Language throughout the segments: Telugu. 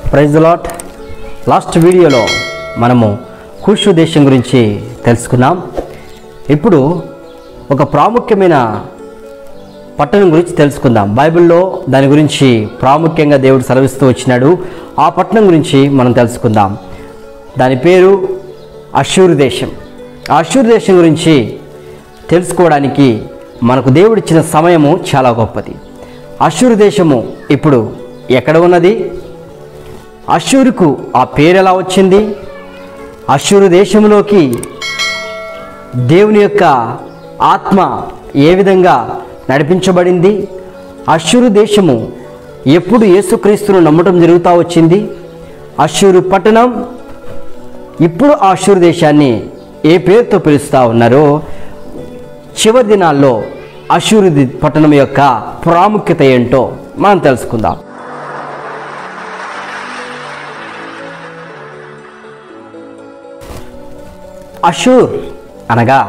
ప్రైజ్ లాట్ లాస్ట్ వీడియోలో మనము కుషు దేశం గురించి తెలుసుకున్నాం ఇప్పుడు ఒక ప్రాముఖ్యమైన పట్టణం గురించి తెలుసుకుందాం బైబిల్లో దాని గురించి ప్రాముఖ్యంగా దేవుడు సెలవిస్తూ వచ్చినాడు ఆ పట్టణం గురించి మనం తెలుసుకుందాం దాని పేరు అషూరు దేశం ఆ అషూరు దేశం గురించి తెలుసుకోవడానికి మనకు దేవుడిచ్చిన సమయము చాలా గొప్పది అషూరు దేశము ఇప్పుడు ఎక్కడ ఉన్నది అషూరుకు ఆ పేరు ఎలా వచ్చింది అషూరు దేశంలోకి దేవుని యొక్క ఆత్మ ఏ విధంగా నడిపించబడింది అషూరు దేశము ఎప్పుడు యేసుక్రీస్తును నమ్మటం జరుగుతూ వచ్చింది అషూరు పట్టణం ఇప్పుడు ఆ అషూరు దేశాన్ని ఏ పేరుతో పిలుస్తూ ఉన్నారో చివరి దినాల్లో అషూరు ది- పట్టణం యొక్క ప్రాముఖ్యత ఏంటో మనం తెలుసుకుందాం అషూర్ అనగా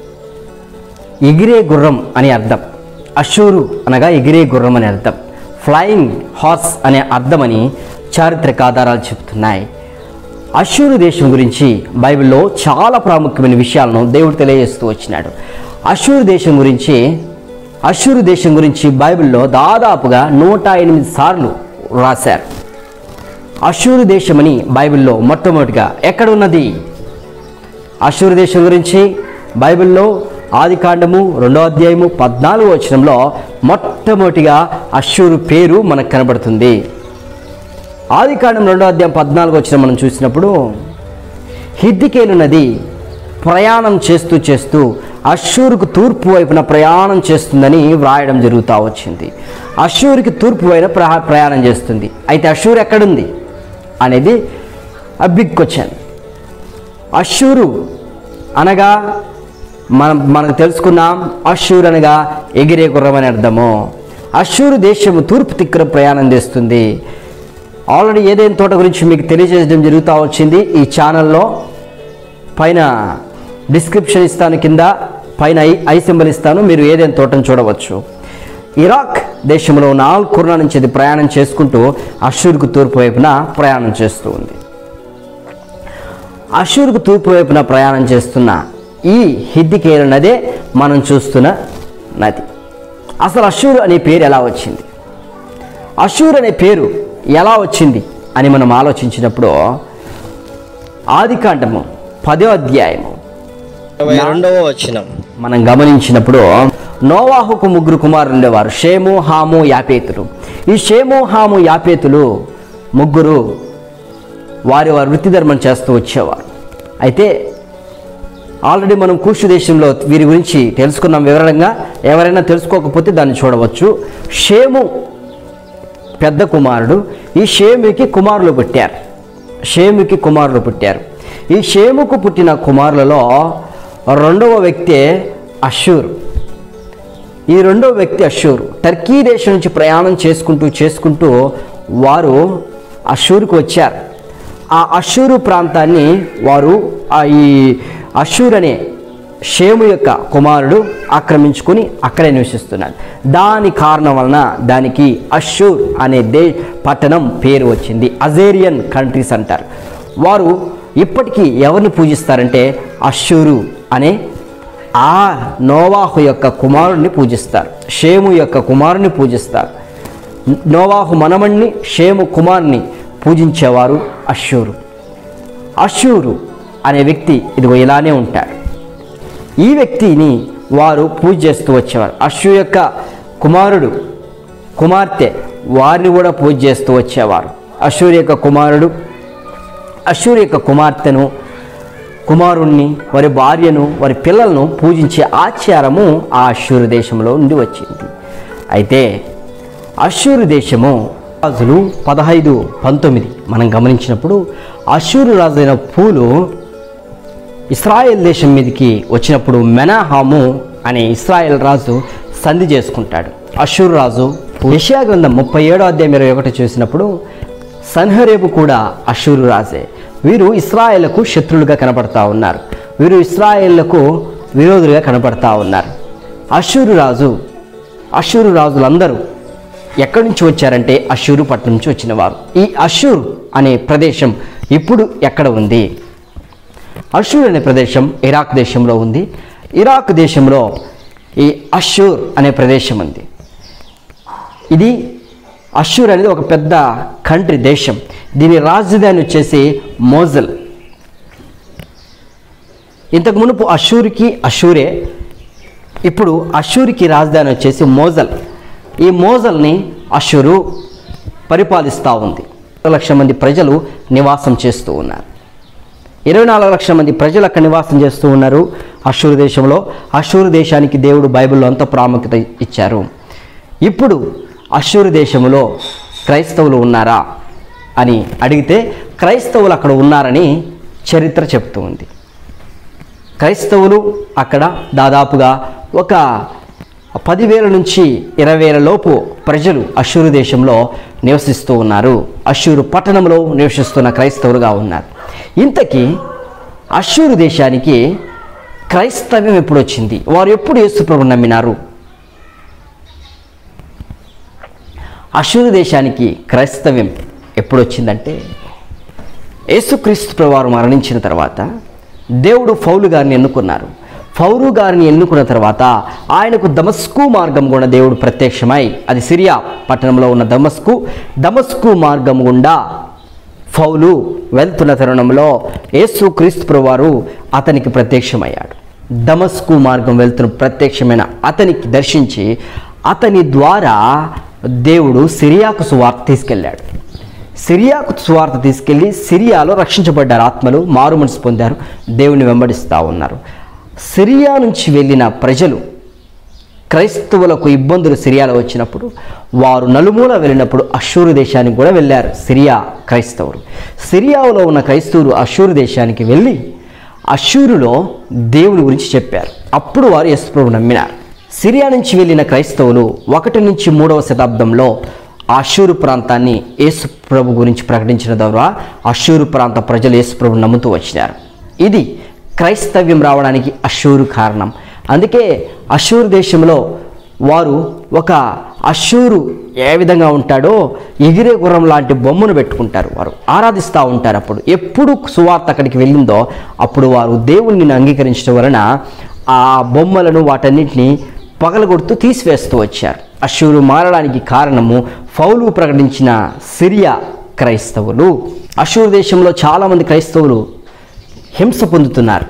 ఎగిరే గుర్రం అని అర్థం అషూరు అనగా ఎగిరే గుర్రం అని అర్థం ఫ్లయింగ్ హార్స్ అనే అర్థమని చారిత్రక ఆధారాలు చెబుతున్నాయి అషూరు దేశం గురించి బైబిల్లో చాలా ప్రాముఖ్యమైన విషయాలను దేవుడు తెలియజేస్తూ వచ్చినాడు అషూరు దేశం గురించి అషూరు దేశం గురించి బైబిల్లో దాదాపుగా నూట ఎనిమిది సార్లు రాశారు అషూరు దేశమని బైబిల్లో మొట్టమొదటిగా ఎక్కడ ఉన్నది అషూరు దేశం గురించి బైబిల్లో ఆది కాండము రెండో అధ్యాయము పద్నాలుగో వచనంలో మొట్టమొదటిగా అషూరు పేరు మనకు కనబడుతుంది ఆది కాండం రెండో అధ్యాయం పద్నాలుగో వచ్చిన మనం చూసినప్పుడు హిద్దికేలు నది ప్రయాణం చేస్తూ చేస్తూ అషూరుకు తూర్పు వైపున ప్రయాణం చేస్తుందని వ్రాయడం జరుగుతూ వచ్చింది అషూరుకి తూర్పు వైపున ప్ర- ప్రయాణం చేస్తుంది అయితే అషూర్ ఎక్కడుంది అనేది ఆ బిగ్ క్వశ్చన్ అషూరు అనగా మనం మనకు తెలుసుకున్నాం అషూర్ అనగా ఎగిరే గుర్రం అని అర్థము అషూరు దేశము తూర్పు తిక్కున ప్రయాణం చేస్తుంది ఆల్రెడీ ఏదైనా తోట గురించి మీకు తెలియజేయడం జరుగుతూ వచ్చింది ఈ ఛానల్లో పైన డిస్క్రిప్షన్ ఇస్తాను కింద పైన ఐ ఐ సింబల్ ఇస్తాను మీరు ఏదైనా తోటను చూడవచ్చు ఇరాక్ దేశంలో నాల్ కుర్నా నుంచి అది ప్రయాణం చేసుకుంటూ అషూర్కు తూర్పు వైపున ప్రయాణం చేస్తూ ఉంది అషూర్కు తూర్పు వైపున ప్రయాణం చేస్తున్న ఈ హిద్దికేలు నదే మనం చూస్తున్న నది అసలు అషూర్ అనే పేరు ఎలా వచ్చింది అషూర్ అనే పేరు ఎలా వచ్చింది అని మనం ఆలోచించినప్పుడు ఆదికాండము పదో అధ్యాయము ఇరవై రెండవ వచనం మనం గమనించినప్పుడు నోవాహుకు ముగ్గురు కుమారులు ఉండేవారు షేము హాము యాపేతులు ఈ షేము హాము యాపేతులు ముగ్గురు వారి వారి వృత్తి ధర్మం చేస్తూ వచ్చేవారు అయితే ఆల్రెడీ మనం కూషు దేశంలో వీరి గురించి తెలుసుకున్నాం వివరంగా ఎవరైనా తెలుసుకోకపోతే దాన్ని చూడవచ్చు షేము పెద్ద కుమారుడు ఈ షేముకి కుమారులు పుట్టారు షేముకి కుమారులు పుట్టారు ఈ షేముకు పుట్టిన కుమారులలో రెండవ వ్యక్తే అషూర్ ఈ రెండవ వ్యక్తి అషూర్ టర్కీ దేశం నుంచి ప్రయాణం చేసుకుంటూ చేసుకుంటూ వారు అషూర్కు వచ్చారు ఆ అషూరు ప్రాంతాన్ని వారు ఆ ఈ అషూర్ అనే షేము యొక్క కుమారుడు ఆక్రమించుకొని అక్కడే నివసిస్తున్నాడు దాని కారణం వలన దానికి అషూర్ అనే దే పట్టణం పేరు వచ్చింది అజేరియన్ కంట్రీస్ అంటారు వారు ఇప్పటికీ ఎవరిని పూజిస్తారంటే అషూరు అనే ఆ నోవాహు యొక్క కుమారుడిని పూజిస్తారు షేము యొక్క కుమారుని పూజిస్తారు నోవాహు మనమణ్ణి షేము కుమారుని పూజించేవారు అషూరు అషూరు అనే వ్యక్తి ఇదిగో ఇలానే ఉంటాడు ఈ వ్యక్తిని వారు పూజ చేస్తూ వచ్చేవారు అశ్వ యొక్క కుమారుడు కుమార్తె వారిని కూడా పూజ చేస్తూ వచ్చేవారు అశ్వర్ యొక్క కుమారుడు అశ్వర్ యొక్క కుమార్తెను కుమారుణ్ణి వారి భార్యను వారి పిల్లలను పూజించే ఆచారము ఆ అశ్వరు దేశంలో నుండి వచ్చింది అయితే అశ్వరు దేశము రాజులు పదహైదు పంతొమ్మిది మనం గమనించినప్పుడు అశ్వరు రాజైన పూలు ఇస్రాయేల్ దేశం మీదకి వచ్చినప్పుడు మెనాహాము అనే ఇస్రాయేల్ రాజు సంధి చేసుకుంటాడు అషూర్ రాజు యెషయా గ్రంథం ముప్పై ఏడో అధ్యాయం ఇరవై ఒకటి చూసినప్పుడు సన్హరేబు కూడా అషూరు రాజే వీరు ఇస్రాయేళ్లకు శత్రులుగా కనపడతా ఉన్నారు వీరు ఇస్రాయేళ్లకు విరోధులుగా కనపడతా ఉన్నారు అషూరు రాజు అషూరు రాజులందరూ ఎక్కడి నుంచి వచ్చారంటే అషూరు పట్టణం నుంచి వచ్చిన వారు ఈ అషూర్ అనే ప్రదేశం ఇప్పుడు ఎక్కడ ఉంది అషూర్ అనే ప్రదేశం ఇరాక్ దేశంలో ఉంది ఇరాక్ దేశంలో ఈ అషూర్ అనే ప్రదేశం ఉంది ఇది అషూర్ అనేది ఒక పెద్ద కంట్రీ దేశం దీని రాజధాని వచ్చేసి మోజల్ ఇంతకు మునుపు అషూర్కి అషూరే ఇప్పుడు అషూర్కి రాజధాని వచ్చేసి మోజల్ ఈ మోజల్ని అషూరు పరిపాలిస్తూ ఉంది ఒక లక్ష మంది ప్రజలు నివాసం చేస్తూ ఉన్నారు ఇరవై నాలుగు లక్షల మంది ప్రజలు అక్కడ నివాసం చేస్తూ ఉన్నారు అషూరు దేశంలో అషూరు దేశానికి దేవుడు బైబిల్లో అంత ప్రాముఖ్యత ఇచ్చారు ఇప్పుడు అషూరు దేశంలో క్రైస్తవులు ఉన్నారా అని అడిగితే క్రైస్తవులు అక్కడ ఉన్నారని చరిత్ర చెప్తూ ఉంది క్రైస్తవులు అక్కడ దాదాపుగా ఒక పదివేల నుంచి ఇరవై వేల లోపు ప్రజలు అషూరు దేశంలో నివసిస్తూ ఉన్నారు అషూరు పట్టణంలో నివసిస్తున్న క్రైస్తవులుగా ఉన్నారు ఇంతకీ అషూరు దేశానికి క్రైస్తవ్యం ఎప్పుడు వచ్చింది వారు ఎప్పుడు యేసుప్రభు నమ్మినారు అషూరు దేశానికి క్రైస్తవ్యం ఎప్పుడు వచ్చిందంటే యేసుక్రీస్తు ప్రభువారు మరణించిన తర్వాత దేవుడు ఫౌలు గారిని ఎన్నుకున్నారు ఫౌరు గారిని ఎన్నుకున్న తర్వాత ఆయనకు దమస్కు మార్గం గుండా దేవుడు ప్రత్యక్షమై అది సిరియా పట్టణంలో ఉన్న దమస్కు దమస్కు మార్గం గుండా ఫౌలు వెళ్తున్న తరుణంలో యేసు క్రీస్తు ప్రభువారు అతనికి ప్రత్యక్షమయ్యాడు దమస్కు మార్గం వెళ్తున్న ప్రత్యక్షమైన అతనికి దర్శించి అతని ద్వారా దేవుడు సిరియాకు సువార్త తీసుకెళ్ళాడు సిరియాకు సువార్త తీసుకెళ్ళి సిరియాలో రక్షించబడ్డారు ఆత్మలు మారు మనసు పొందారు దేవుని వెంబడిస్తూ ఉన్నారు సిరియా నుంచి వెళ్ళిన ప్రజలు క్రైస్తవులకు ఇబ్బందులు సిరియాలో వచ్చినప్పుడు వారు నలుమూల వెళ్ళినప్పుడు అషూరు దేశానికి కూడా వెళ్ళారు సిరియా క్రైస్తవులు సిరియాలో ఉన్న క్రైస్తవులు అషూరు దేశానికి వెళ్ళి అషూరులో దేవుని గురించి చెప్పారు అప్పుడు వారు యశ్ప్రభు నమ్మినారు సిరియా నుంచి వెళ్ళిన క్రైస్తవులు ఒకటి నుంచి మూడవ శతాబ్దంలో అషూరు ప్రాంతాన్ని యేసు ప్రభు గురించి ప్రకటించిన ద్వారా అషూరు ప్రాంత ప్రజలు యేసు ప్రభు నమ్ముతూ వచ్చినారు ఇది క్రైస్తవ్యం రావడానికి అషూరు కారణం అందుకే అషూరు దేశంలో వారు ఒక అషూరు ఏ విధంగా ఉంటాడో ఎగిరే గుర్రం లాంటి బొమ్మను పెట్టుకుంటారు వారు ఆరాధిస్తూ ఉంటారు అప్పుడు ఎప్పుడు సువార్త అక్కడికి వెళ్ళిందో అప్పుడు వారు దేవుణ్ణి అంగీకరించడం వలన ఆ బొమ్మలను వాటన్నిటిని పగలగొడుతూ తీసివేస్తూ వచ్చారు అషూరు మారడానికి కారణము ఫౌలు ప్రకటించిన సిరియా క్రైస్తవులు అషూరు దేశంలో చాలామంది క్రైస్తవులు హింస పొందుతున్నారు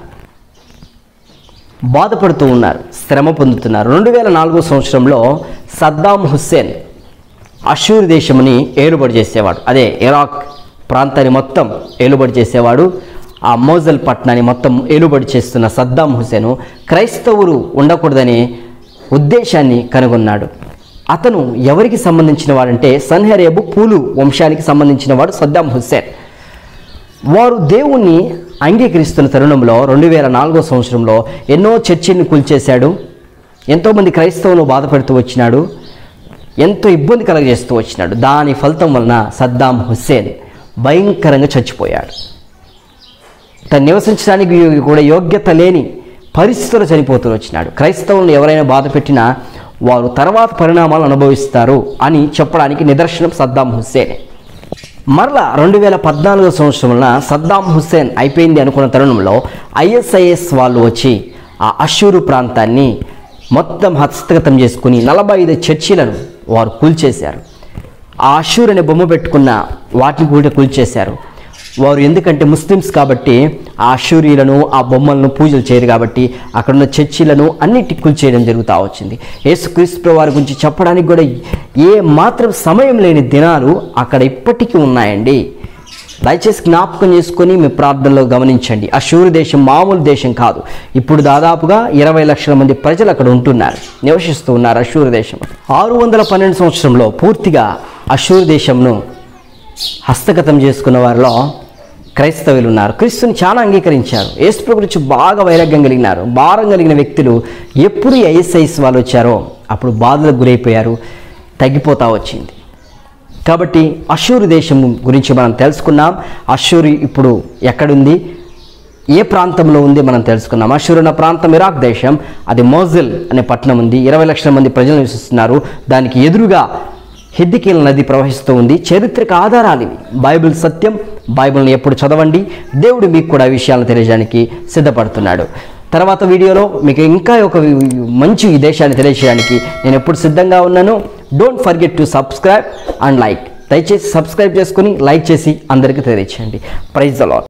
బాధపడుతూ ఉన్నారు శ్రమ పొందుతున్నారు రెండు వేల నాలుగో సంవత్సరంలో సద్దాం హుస్సేన్ అషూర్ దేశముని ఏలుబడి చేసేవాడు అదే ఇరాక్ ప్రాంతాన్ని మొత్తం ఏలుబడి చేసేవాడు ఆ మోజల్ పట్టణాన్ని మొత్తం ఏలుబడి చేస్తున్న సద్దాం హుస్సేను క్రైస్తవులు ఉండకూడదనే ఉద్దేశాన్ని కనుగొన్నాడు అతను ఎవరికి సంబంధించిన వాడంటే సన్హెరేబు పూలు వంశానికి సంబంధించిన వాడు సద్దాం హుస్సేన్ వారు దేవుణ్ణి అంగీకరిస్తున్న తరుణంలో రెండు వేల నాలుగో సంవత్సరంలో ఎన్నో చర్చిల్ని కూల్చేశాడు ఎంతోమంది క్రైస్తవులు బాధపెడుతూ వచ్చినాడు ఎంతో ఇబ్బంది కలగజేస్తూ వచ్చినాడు దాని ఫలితం వలన సద్దాం హుస్సేన్ భయంకరంగా చచ్చిపోయాడు తను నివసించడానికి కూడా యోగ్యత లేని పరిస్థితులు చనిపోతూ వచ్చినాడు క్రైస్తవులను ఎవరైనా బాధ పెట్టినా వారు తర్వాత పరిణామాలు అనుభవిస్తారు అని చెప్పడానికి నిదర్శనం సద్దాం హుస్సేనే మరలా రెండు వేల పద్నాలుగో సంవత్సరంలో సద్దాం హుస్సేన్ అయిపోయింది అనుకున్న తరుణంలో ఐఎస్ఐఎస్ వాళ్ళు వచ్చి ఆ అషూరు ప్రాంతాన్ని మొత్తం హస్తగతం చేసుకుని నలభై ఐదు చర్చిలను వారు కూల్చేశారు ఆ అషూర్ అనే బొమ్మ పెట్టుకున్న వాటిని కూడా కూల్చేశారు వారు ఎందుకంటే ముస్లిమ్స్ కాబట్టి ఆ అషూరీలను ఆ బొమ్మలను పూజలు చేయరు కాబట్టి అక్కడున్న చర్చిలను అన్నిటి కూల్చేయడం జరుగుతూ వచ్చింది యేసుక్రీస్తు వారి గురించి చెప్పడానికి కూడా ఏ మాత్రం సమయం లేని దినాలు అక్కడ ఇప్పటికీ ఉన్నాయండి దయచేసి జ్ఞాపకం చేసుకొని మీ ప్రార్థనలో గమనించండి అషూరు దేశం మామూలు దేశం కాదు ఇప్పుడు దాదాపుగా ఇరవై లక్షల మంది ప్రజలు అక్కడ ఉంటున్నారు నివసిస్తూ ఉన్నారు అషూరు దేశం ఆరు వందల పన్నెండు సంవత్సరంలో పూర్తిగా అషూరు దేశంను హస్తగతం చేసుకున్న వారిలో క్రైస్తవులు ఉన్నారు క్రీస్తుని చాలా అంగీకరించారు యేసు గురించి బాగా వైరాగ్యం కలిగినారు భారం కలిగిన వ్యక్తులు ఎప్పుడు ఐఎస్ఐఎస్ వాళ్ళు వచ్చారో అప్పుడు బాధలకు గురైపోయారు తగ్గిపోతా వచ్చింది కాబట్టి అషూరు దేశం గురించి మనం తెలుసుకున్నాం అషూరు ఇప్పుడు ఎక్కడుంది ఏ ప్రాంతంలో ఉంది మనం తెలుసుకున్నాం అషూర్ అన్న ప్రాంతం ఇరాక్ దేశం అది మోజిల్ అనే పట్టణం ఉంది ఇరవై లక్షల మంది ప్రజలు నివసిస్తున్నారు దానికి ఎదురుగా హిద్దికీల నది ప్రవహిస్తూ ఉంది చరిత్రక ఆధారాలు ఇవి బైబిల్ సత్యం బైబిల్ని ఎప్పుడు చదవండి దేవుడు మీకు కూడా ఈ విషయాలను తెలియజేయడానికి సిద్ధపడుతున్నాడు తర్వాత వీడియోలో మీకు ఇంకా ఒక మంచి ఈ దేశాన్ని తెలియజేయడానికి నేను ఎప్పుడు సిద్ధంగా ఉన్నాను don't forget to subscribe and like దయచేసి సబ్స్క్రైబ్ చేసుకుని లైక్ చేసి అందరికీ తెలియచేయండి ప్రైజ్ ద లాడ్